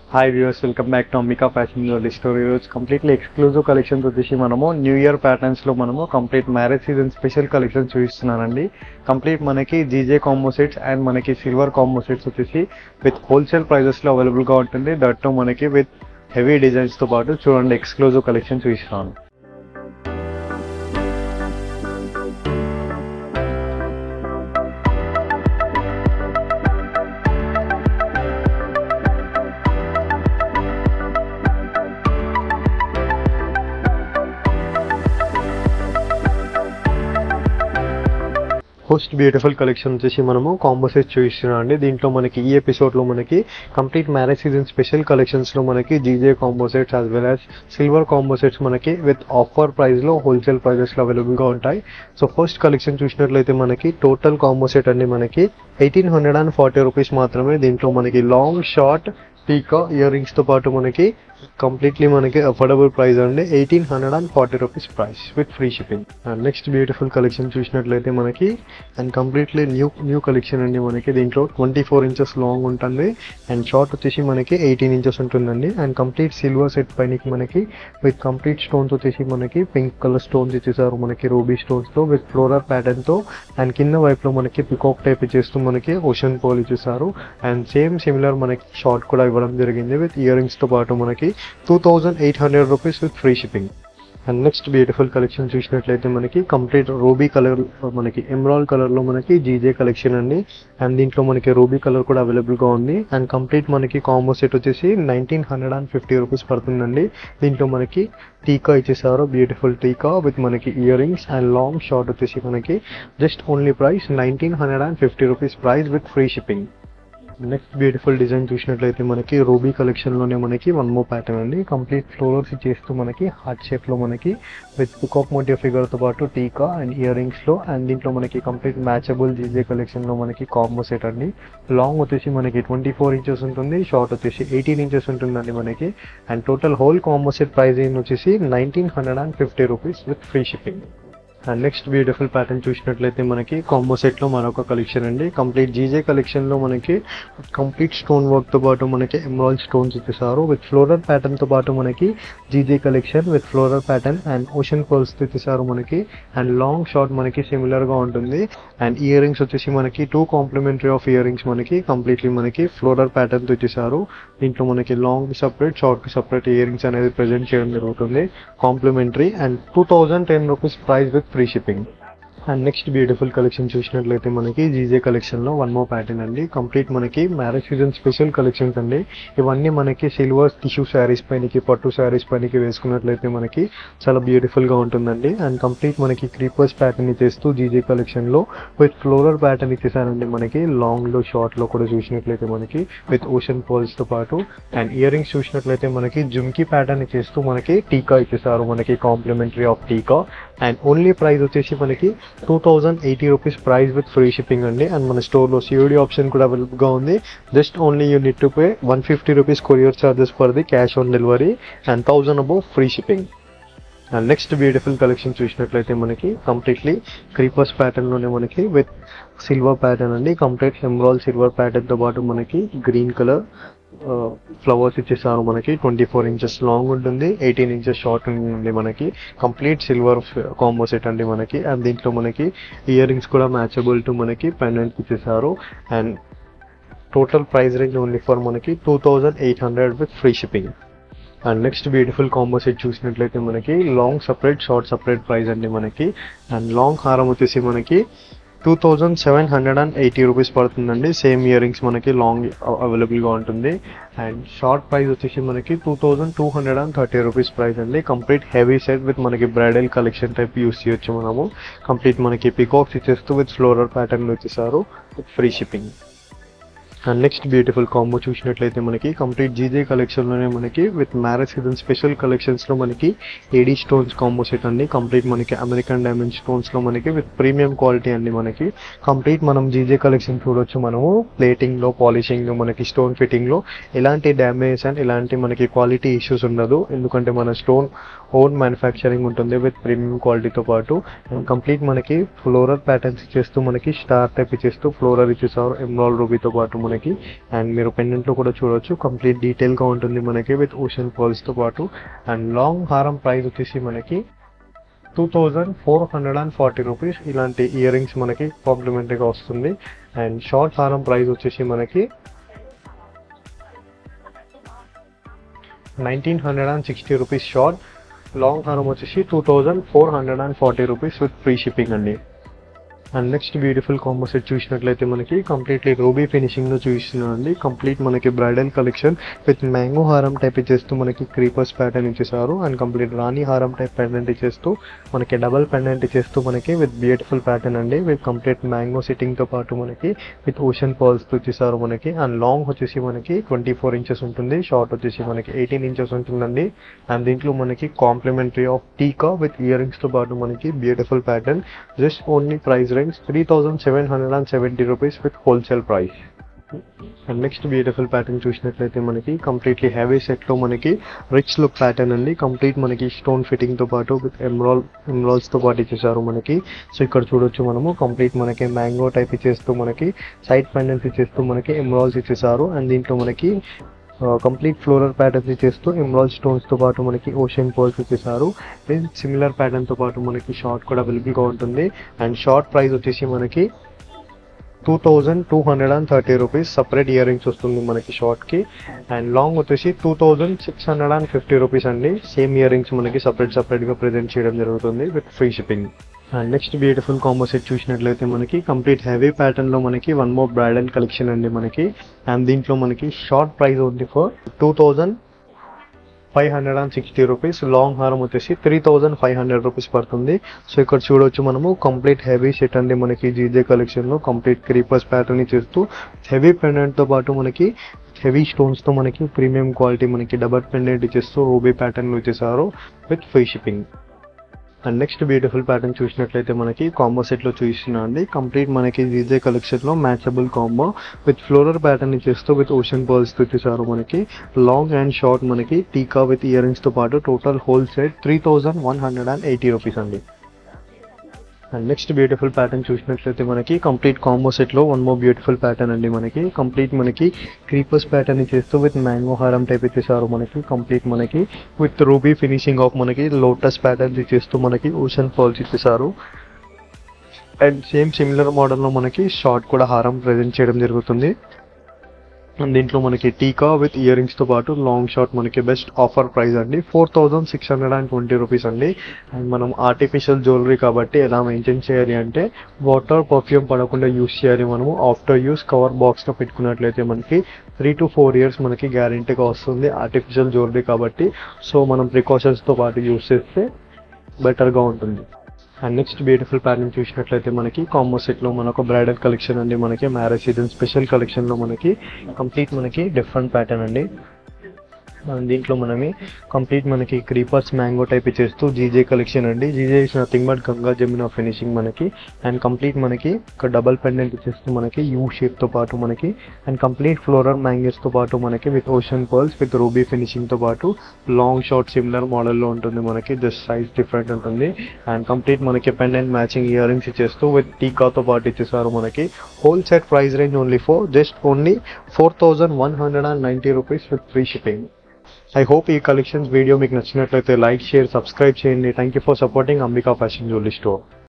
hi viewers welcome back to Ambika fashion store ఈరోజు completely exclusive collections వచ్చేసి మనము new year patterns లో మనము complete marriage season special collection చూపిస్తున్నానండి కంప్లీట్ మనకి జీజే కాంబో సెట్స్ అండ్ మనకి సిల్వర్ కాంబో సెట్స్ వచ్చేసి విత్ హోల్సేల్ ప్రైజెస్ లో అవైలబుల్ గా ఉంటుంది దట్ మనకి విత్ హెవీ డిజైన్స్ తో పాటు చూడండి ఎక్స్క్లూజివ్ కలెక్షన్ చూపిస్తున్నాను మోస్ట్ బ్యూటిఫుల్ కలెక్షన్ వచ్చేసి మనము కాంబో సెట్ చూపిస్తున్నాం అండి దీంట్లో మనకి ఈ ఎపిసోడ్ లో మనకి complete marriage season special collections లో మనకి GJ combo sets as well as silver combo sets మనకి విత్ ఆఫర్ ప్రైస్ లో హోల్సేల్ ప్రైజెస్ లో అవైలబుల్ గా ఉంటాయి సో ఫస్ట్ కలెక్షన్ చూసినట్లయితే మనకి టోటల్ కాంబో సెట్ అండి మనకి eighteen hundred and forty rupees మాత్రమే దీంట్లో మనకి లాంగ్ షార్ట్ టీకా ఇయర్ రింగ్స్ తో పాటు మనకి కంప్లీట్లీ మనకి అఫోర్డబుల్ ప్రైస్ అండి eighteen hundred and forty rupees price with free shipping and next beautiful collection చూసినట్లయితే మనకి and completely new new collection అండి మనకి దీంట్లో ట్వంటీ ఫోర్ ఇంచెస్ లాంగ్ ఉంటుంది అండ్ షార్ట్ వచ్చేసి మనకి ఎయిటీన్ ఇంచెస్ ఉంటుందండి అండ్ కంప్లీట్ సిల్వర్ సెట్ పైనకి మనకి విత్ కంప్లీట్ స్టోన్స్ వచ్చేసి మనకి పింక్ కలర్ స్టోన్స్ ఇచ్చేసారు మనకి రూబీ స్టోన్స్ తో విత్ ఫ్లోరల్ ప్యాటర్న్ తో అండ్ కింద వైపులో మనకి పికాక్ టైప్ ఇచ్చేస్తూ మనకి ఓషన్ పోల్ ఇచ్చేసారు అండ్ సేమ్ సిమిలర్ మనకి షార్ట్ కూడా ఇవ్వడం జరిగింది విత్ ఇయర్ రింగ్స్ తో పాటు మనకి two thousand eight hundred rupees with free shipping and next beautiful collection చూసినట్లయితే మనకి కంప్లీట్ రూబీ కలర్ మనకి ఎమరాల్ కలర్ లో మనకి జీజే కలెక్షన్ అండి అండ్ దీంట్లో మనకి రూబీ కలర్ కూడా అవైలబుల్ గా ఉంది అండ్ కంప్లీట్ మనకి కాంబో సెట్ వచ్చేసి nineteen hundred and fifty rupees పడుతుందండి దీంట్లో మనకి టీకా ఇచ్చేసారు బ్యూటిఫుల్ టీకా విత్ మనకి earrings and long short వచ్చేసి మనకి just only price nineteen hundred and fifty rupees price with free shipping next beautiful design చూసినట్లయితే మనకి రూబీ కలెక్షన్ లోనే మనకి వన్ మో ప్యాటర్న్ అండి కంప్లీట్ ఫ్లోరల్స్ చేస్తూ మనకి హార్ట్ షేప్ లో మనకి విత్ పికాక్ మోటివ్ ఫిగర్ తో పాటు టీకా అండ్ ఇయర్ రింగ్స్ లో అండ్ దీంట్లో మనకి కంప్లీట్ మ్యాచబుల్ జీజే కలెక్షన్ లో మనకి కాంబో సెట్ అండి లాంగ్ వచ్చేసి మనకి ట్వంటీ ఫోర్ ఇంచెస్ ఉంటుంది షార్ట్ వచ్చేసి ఎయిటీన్ ఇంచెస్ ఉంటుందండి మనకి and total whole combo set price వచ్చేసి nineteen hundred and fifty rupees with free shipping and next beautiful pattern చూసినట్లయితే మనకి కాంబో సెట్ లో మరొక కలెక్షన్ అండి కంప్లీట్ జీజే కలెక్షన్ లో మనకి కంప్లీట్ స్టోన్ వర్క్ తో పాటు మనకి ఎమరాల్ స్టోన్స్ ఇచ్చేసారు విత్ ఫ్లోరల్ ప్యాటర్న్ తో పాటు మనకి GJ collection with floral pattern and ocean pearls ఇచ్చేసారు మనకి అండ్ లాంగ్ షార్ట్ మనకి సిమిలర్ గా ఉంటుంది అండ్ ఇయర్ రింగ్స్ వచ్చేసి మనకి two complimentary of earrings మనకి కంప్లీట్లీ మనకి ఫ్లోరల్ ప్యాటర్న్ తో ఇచ్చేసారు దీంట్లో మనకి long separate short separate earrings అనేది ప్రెజెంట్ చేయడం జరుగుతుంది complimentary and two thousand ten rupees price with free shipping and next beautiful collection చూసినట్లయితే మనకి జీజే కలెక్షన్ లో వన్ మో ప్యాటర్న్ అండి కంప్లీట్ మనకి మ్యారేజ్ సీజన్ స్పెషల్ కలెక్షన్స్ అండి ఇవన్నీ మనకి సిల్వర్ టిష్యూ శారీస్ పైనకి పట్టు శారీస్ పైనకి వేసుకున్నట్లయితే మనకి చాలా బ్యూటిఫుల్ గా ఉంటుందండి అండ్ కంప్లీట్ మనకి క్రీపర్స్ ప్యాటర్న్ ఇచ్చేస్తూ జీజే కలెక్షన్ లో విత్ ఫ్లోరల్ ప్యాటర్న్ ఇచ్చేసారండి మనకి లాంగ్ లో షార్ట్ లో కూడా చూసినట్లయితే మనకి విత్ ఓషన్ పోల్స్ తో పాటు అండ్ ఇయర్ రింగ్స్ చూసినట్లయితే మనకి జుమ్కీ ప్యాటర్న్ ఇచ్చేస్తూ మనకి టీకా ఇచ్చేసారు మనకి కాంప్లిమెంటరీ ఆఫ్ టీకా అండ్ ఓన్లీ ప్రైస్ వచ్చేసి మనకి two thousand eighty rupees price with free shipping అండి అండ్ మన స్టోర్లో సిఓడి ఆప్షన్ కూడా అవైలబుల్గా ఉంది just only you need to pay one fifty rupees courier charges for the cash on delivery and thousand above free shipping and next beautiful collection చూసినట్లయితే మనకి completely creepers pattern లోనే మనకి with silver pattern అండి complete emerald silver pattern తో పాటు మనకి green colour flowers ఇచ్చేసారు మనకి ట్వంటీ ఫోర్ ఇంచెస్ లాంగ్ ఉంటుంది ఎయిటీన్ ఇంచెస్ షార్ట్ ఉంటుంది మనకి కంప్లీట్ సిల్వర్ కాంబో సెట్ అండి మనకి అండ్ దీంట్లో మనకి ఇయర్ రింగ్స్ కూడా మ్యాచబుల్ టు మనకి పెండెంట్ ఇచ్చేసారు and total price range only for మనకి two thousand eight hundred with free shipping and next beautiful combo set చూసినట్లయితే మనకి long separate short separate price అండి మనకి అండ్ లాంగ్ హారం వచ్చేసి మనకి two thousand seven hundred and eighty rupees పడుతుందండి same earrings మనకి లాంగ్ అవైలబుల్గా ఉంటుంది అండ్ షార్ట్ ప్రైస్ వచ్చేసి మనకి two thousand two hundred and thirty rupees price అండి కంప్లీట్ హెవీ సెట్ విత్ మనకి బ్రైడల్ కలెక్షన్ టైప్ యూస్ చేయొచ్చు మనము కంప్లీట్ మనకి పికాక్స్ ఇచ్చేస్తూ విత్ ఫ్లోరల్ ప్యాటర్న్ వచ్చేసారు with free shipping and next beautiful combo చూసినట్లయితే మనకి కంప్లీట్ జీజే కలెక్షన్లోనే మనకి విత్ మ్యారేజ్ సీజన్ స్పెషల్ కలెక్షన్స్లో మనకి ఏడీ స్టోన్స్ కాంబో సెట్ అండి కంప్లీట్ మనకి అమెరికన్ డైమండ్ స్టోన్స్లో మనకి విత్ ప్రీమియం క్వాలిటీ అండి మనకి కంప్లీట్ మనం జీజే కలెక్షన్ చూడొచ్చు మనము ప్లేటింగ్లో పాలిషింగ్లో మనకి స్టోన్ ఫిట్టింగ్లో ఎలాంటి డ్యామేజ్ అండ్ ఎలాంటి మనకి క్వాలిటీ ఇష్యూస్ ఉండదు ఎందుకంటే మన స్టోన్ ఓన్ మ్యానుఫ్యాక్చరింగ్ ఉంటుంది విత్ ప్రీమియం క్వాలిటీతో పాటు కంప్లీట్ మనకి ఫ్లోరల్ ప్యాటర్న్స్ ఇచ్చేస్తూ మనకి స్టార్ టైప్ ఇచ్చేస్తూ ఫ్లోరల్ ఇచ్చేసారు ఎమ్రాల్ రూబీతో పాటు మనకి అండ్ మీరు పెండెంట్లో కూడా చూడొచ్చు కంప్లీట్ డీటెయిల్గా ఉంటుంది మనకి విత్ ఓషన్ తో పాటు అండ్ లాంగ్ హారం ప్రైస్ వచ్చేసి మనకి two thousand four hundred and forty rupees ఇలాంటి ఇయర్ రింగ్స్ మనకి కాంప్లిమెంటరీగా వస్తుంది అండ్ షార్ట్ హారం ప్రైస్ వచ్చేసి మనకి nineteen hundred and sixty rupees short long హారం వచ్చేసి two thousand four hundred and forty rupees with free shipping అండి and next beautiful combo set చూసినట్లయితే మనకి కంప్లీట్లీ రూబీ ఫినిషింగ్లో చూపిస్తున్నానండి కంప్లీట్ మనకి బ్రైడల్ కలెక్షన్ విత్ మ్యాంగో హారం టైప్ ఇచ్చేస్తూ మనకి క్రీపర్స్ ప్యాటర్న్ ఇచ్చేసారు అండ్ కంప్లీట్ రాణి హారం టైప్ పెండెంట్ ఇచ్చేస్తూ మనకి డబల్ పెండెంట్ ఇచ్చేస్తూ మనకి విత్ బ్యూటిఫుల్ ప్యాటర్న్ అండి విత్ కంప్లీట్ మ్యాంగో సిట్టింగ్తో పాటు మనకి విత్ ఓషన్ పర్ల్స్తో ఇచ్చేసారు మనకి అండ్ లాంగ్ వచ్చేసి మనకి ట్వంటీ ఫోర్ ఇంచెస్ ఉంటుంది షార్ట్ వచ్చేసి మనకి ఎయిటీన్ ఇంచెస్ ఉంటుందండి అండ్ దీంట్లో మనకి కాంప్లిమెంటరీ ఆఫ్ టీకా విత్ ఇయర్ రింగ్స్తో పాటు మనకి beautiful pattern just only price range three thousand seven hundred and seventy rupees with wholesale price and next beautiful pattern చూసినట్లయితే మనకి కంప్లీట్లీ హెవీ సెట్లో మనకి రిచ్ లుక్ ప్యాటర్న్ అండి కంప్లీట్ మనకి స్టోన్ ఫిట్టింగ్తో పాటు విత్ ఎమ్రాల్ ఎమ్రాల్స్తో పాటు ఇచ్చేసారు మనకి సో ఇక్కడ చూడొచ్చు మనము కంప్లీట్ మనకి మ్యాంగో టైప్ ఇచ్చేస్తూ మనకి సైడ్ పెండెంట్స్ ఇచ్చేస్తూ మనకి ఎమ్రాల్స్ ఇచ్చేసారు అండ్ దీంట్లో మనకి కంప్లీట్ ఫ్లోరల్ ప్యాటర్న్స్ ఇచ్చేస్తూ ఎమ్రాల్ స్టోన్స్తో పాటు మనకి ఓషన్ పోల్స్ ఇచ్చేసారు సిమిలర్ ప్యాటర్న్తో పాటు మనకి షార్ట్ కూడా అవైలబుల్గా ఉంటుంది అండ్ షార్ట్ ప్రైస్ వచ్చేసి మనకి two thousand two hundred and thirty rupees separate earrings వస్తుంది మనకి షార్ట్కి అండ్ లాంగ్ వచ్చేసి two thousand six hundred and fifty rupees అండి సేమ్ ఇయర్ రింగ్స్ మనకి సపరేట్ సపరేట్గా ప్రజెంట్ చేయడం జరుగుతుంది with free shipping and next beautiful combo set చూసినట్లయితే మనకి కంప్లీట్ హెవీ ప్యాటర్న్ లో మనకి వన్ మోర్ బ్రైడల్ కలెక్షన్ అండి మనకి అండ్ దీంట్లో మనకి షార్ట్ ప్రైస్ ఉంది for two thousand five hundred and sixty rupees long హారం వచ్చేసి three thousand five hundred rupees పడుతుంది సో ఇక్కడ చూడొచ్చు మనము కంప్లీట్ హెవీ సెట్ అండి మనకి జీజే కలెక్షన్లో కంప్లీట్ క్రీపర్స్ ప్యాటర్న్ చేస్తూ హెవీ పెండెంట్తో పాటు మనకి హెవీ స్టోన్స్తో మనకి ప్రీమియం క్వాలిటీ మనకి డబల్ పెండెంట్ ఇచ్చేస్తూ రూబీ ప్యాటర్న్లో ఇచ్చేసారు with free shipping and next beautiful pattern చూసినట్లయితే మనకి కాంబో సెట్లో చూపిస్తున్నా అండి కంప్లీట్ మనకి జీజే కలెక్షన్లో matchable combo with floral pattern ఇచ్చేస్తూ విత్ ఓషన్ పర్ల్స్తో ఇచ్చేసారు మనకి లాంగ్ అండ్ షార్ట్ మనకి టీకా విత్ ఇయర్ రింగ్స్తో పాటు total whole set three thousand one hundred and eighty rupees అండి అండ్ నెక్స్ట్ బ్యూటిఫుల్ ప్యాటర్న్ చూసినట్లయితే మనకి కంప్లీట్ కాంబో సెట్లో వన్ మోర్ బ్యూటిఫుల్ ప్యాటర్న్ అండి మనకి కంప్లీట్ మనకి క్రీపర్స్ ప్యాటర్న్ ఇచ్చేస్తూ విత్ మ్యాంగో హారం టైప్ ఇచ్చేసారు మనకి కంప్లీట్ మనకి విత్ రూబీ ఫినిషింగ్ ఆఫ్ మనకి లోటస్ ప్యాటర్న్స్ ఇచ్చేస్తూ మనకి ఓషన్ ఫాల్స్ ఇచ్చేసారు అండ్ సేమ్ సిమిలర్ మోడల్లో మనకి షార్ట్ కూడా హారం ప్రజెంట్ చేయడం జరుగుతుంది అండ్ దీంట్లో మనకి టీకా విత్ ఇయర్ రింగ్స్తో పాటు లాంగ్ షార్ట్ మనకి బెస్ట్ ఆఫర్ ప్రైస్ అండి four thousand six hundred and twenty rupees అండి అండ్ మనం ఆర్టిఫిషియల్ జ్యువెలరీ కాబట్టి ఎలా మెయింటైన్ చేయాలి అంటే వాటర్ పర్ఫ్యూమ్ పడకుండా యూస్ చేయాలి మనము ఆఫ్టర్ యూస్ కవర్ బాక్స్లో పెట్టుకున్నట్లయితే మనకి త్రీ టు ఫోర్ ఇయర్స్ మనకి గ్యారంటీగా వస్తుంది ఆర్టిఫిషియల్ జ్యువెలరీ కాబట్టి సో మనం ప్రికాషన్స్తో పాటు యూస్ చేస్తే బెటర్గా ఉంటుంది అండ్ నెక్స్ట్ బ్యూటిఫుల్ ప్యాటర్న్ చూసినట్లయితే మనకి కాంబో సెట్లో మనకు బ్రైడల్ కలెక్షన్ అండి మనకి మ్యారేజ్ సీజన్ స్పెషల్ కలెక్షన్లో మనకి కంప్లీట్ మనకి డిఫరెంట్ ప్యాటర్న్ అండి అండ్ దీంట్లో మనమి కంప్లీట్ మనకి క్రీపర్స్ మ్యాంగో టైప్ ఇచ్చేస్తూ జీజే కలెక్షన్ అండి GJ is nothing but Ganga Jamuna finishing మనకి అండ్ కంప్లీట్ మనకి ఒక డబల్ పెండెంట్ ఇచ్చేస్తూ మనకి యూ షేప్తో పాటు మనకి అండ్ కంప్లీట్ ఫ్లోరల్ మ్యాంగోస్తో పాటు మనకి with ocean pearls with ruby ఫినిషింగ్తో పాటు లాంగ్ షార్ట్ సిమిలర్ మోడల్లో ఉంటుంది మనకి జస్ట్ సైజ్ డిఫరెంట్ ఉంటుంది అండ్ కంప్లీట్ మనకి పెండెంట్ మ్యాచింగ్ ఇయర్ రింగ్స్ ఇచ్చేస్తూ విత్ టీకాతో పాటు ఇచ్చేసారు మనకి whole set price range only four just only four thousand one hundred and ninety rupees with free shipping I hope ఈ కలెక్షన్స్ వీడియో మీకు నచ్చినట్లయితే లైక్ షేర్ సబ్స్క్రైబ్ చేయండి thank you for supporting Ambika fashion jewellery store